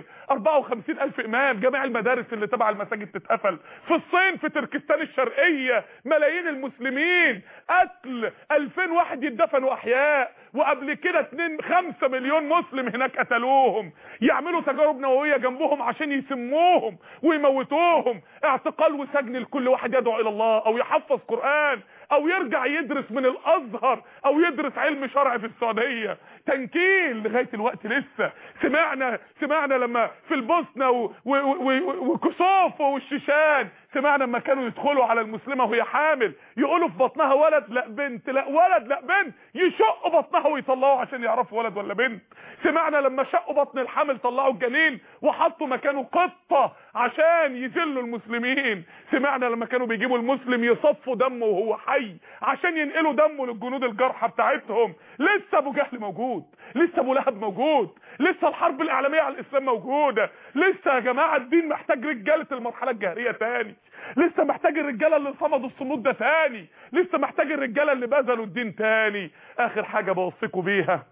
54 الف امام جميع المدارس اللي تبع المساجد تتقفل في الصين في تركستان الشرقيه ملايين المسلمين قتل 2000 واحد يدفنوا احياء وقبل كده 2 5 مليون مسلم هناك قتلوهم يعملوا تجارب نوويه جنبهم عشان يسموهم ويموتوهم اعتقال وسجن لكل واحد يدعو الى الله او يحفظ قران او يرجع يدرس من الازهر او يدرس علم شرع في السعوديه تنكيل لغايه الوقت لسه سمعنا سمعنا لما في البوسنه و- و- و- وكوسوفو والشيشان سمعنا لما كانوا يدخلوا على المسلمه وهي حامل يقولوا في بطنها ولد لا بنت لا ولد لا بنت يشقوا بطنها ويطلعوا عشان يعرفوا ولد ولا بنت سمعنا لما شقوا بطن الحامل طلعوا الجنين وحطوا مكانه قطه عشان يذلوا المسلمين سمعنا لما كانوا بيجيبوا المسلم يصفوا دمه وهو حي عشان ينقلوا دمه للجنود الجارحه بتاعتهم لسه ابو جهل موجود لسه ابو لهب موجود لسه الحرب الاعلاميه على الاسلام موجوده لسه يا جماعه الدين محتاج رجاله المرحله الجاهليه تاني لسه محتاج الرجاله اللي صمدوا الصمود ده تاني لسه محتاج الرجاله اللي بذلوا الدين تاني اخر حاجه بوصيكم بيها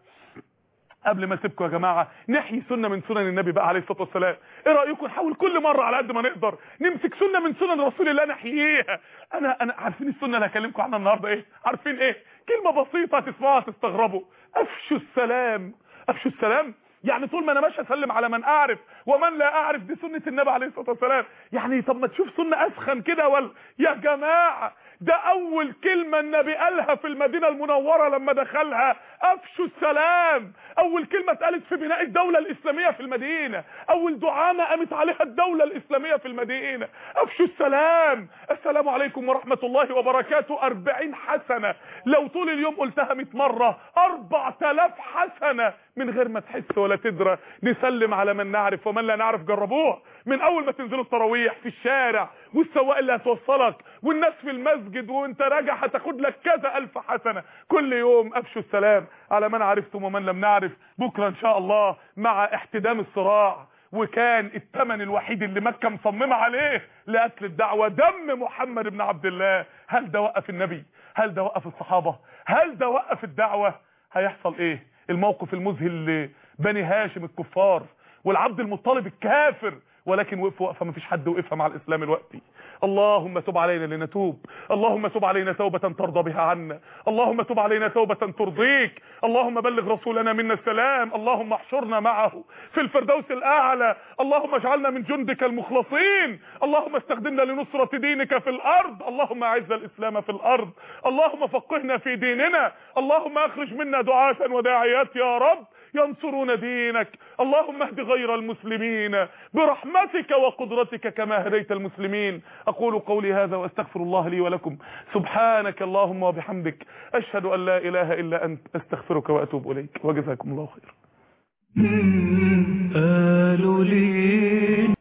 قبل ما اسيبكم يا جماعه نحيي سنه من سنن النبي بقى عليه الصلاه والسلام ايه رايكم نحاول كل مره على قد ما نقدر نمسك سنه من سنن رسول الله نحييها انا انا عارفين السنه اللي هكلمكم عنها النهارده ايه عارفين ايه كلمه بسيطه تسمعوها تستغربوا افشوا السلام افشوا السلام يعني طول ما انا ماشي اسلم على من اعرف ومن لا اعرف دي سنه النبي عليه الصلاه والسلام يعني طب ما تشوف سنه اسخن كده ولا يا جماعه ده اول كلمه النبي قالها في المدينه المنوره لما دخلها افشوا السلام اول كلمه اتقالت في بناء الدوله الاسلاميه في المدينه اول دعامه قامت عليها الدوله الاسلاميه في المدينه افشوا السلام السلام عليكم ورحمه الله وبركاته 40 حسنه لو طول اليوم قلتها 100 مره 4000 حسنه من غير ما تحس ولا تدرى نسلم على من نعرف ومن لا نعرف جربوها من اول ما تنزلوا التراويح في الشارع والسواق اللي هتوصلك والناس في المسجد وانت راجع هتاخد لك كذا الف حسنه كل يوم افشوا السلام على من عرفتم ومن لم نعرف بكره ان شاء الله مع احتدام الصراع وكان الثمن الوحيد اللي مكه مصممه عليه لقتل الدعوه دم محمد بن عبد الله هل ده وقف النبي هل ده وقف الصحابه هل ده وقف الدعوه هيحصل ايه الموقف المذهل اللي بني هاشم الكفار والعبد المطلب الكافر ولكن وقفوا وقفه ما فيش حد وقفها مع الاسلام الوقتي اللهم تب علينا لنتوب اللهم تب علينا توبه ترضى بها عنا اللهم تب علينا توبه ترضيك اللهم بلغ رسولنا منا السلام اللهم احشرنا معه في الفردوس الاعلى اللهم اجعلنا من جندك المخلصين اللهم استخدمنا لنصره دينك في الارض اللهم اعز الاسلام في الارض اللهم فقهنا في ديننا اللهم اخرج منا دعاة وداعيات يا رب ينصرون دينك اللهم اهد غير المسلمين برحمتك وقدرتك كما هديت المسلمين اقول قولي هذا واستغفر الله لي ولكم سبحانك اللهم وبحمدك اشهد ان لا اله الا انت استغفرك واتوب اليك وجزاكم الله خيرا قالوا لي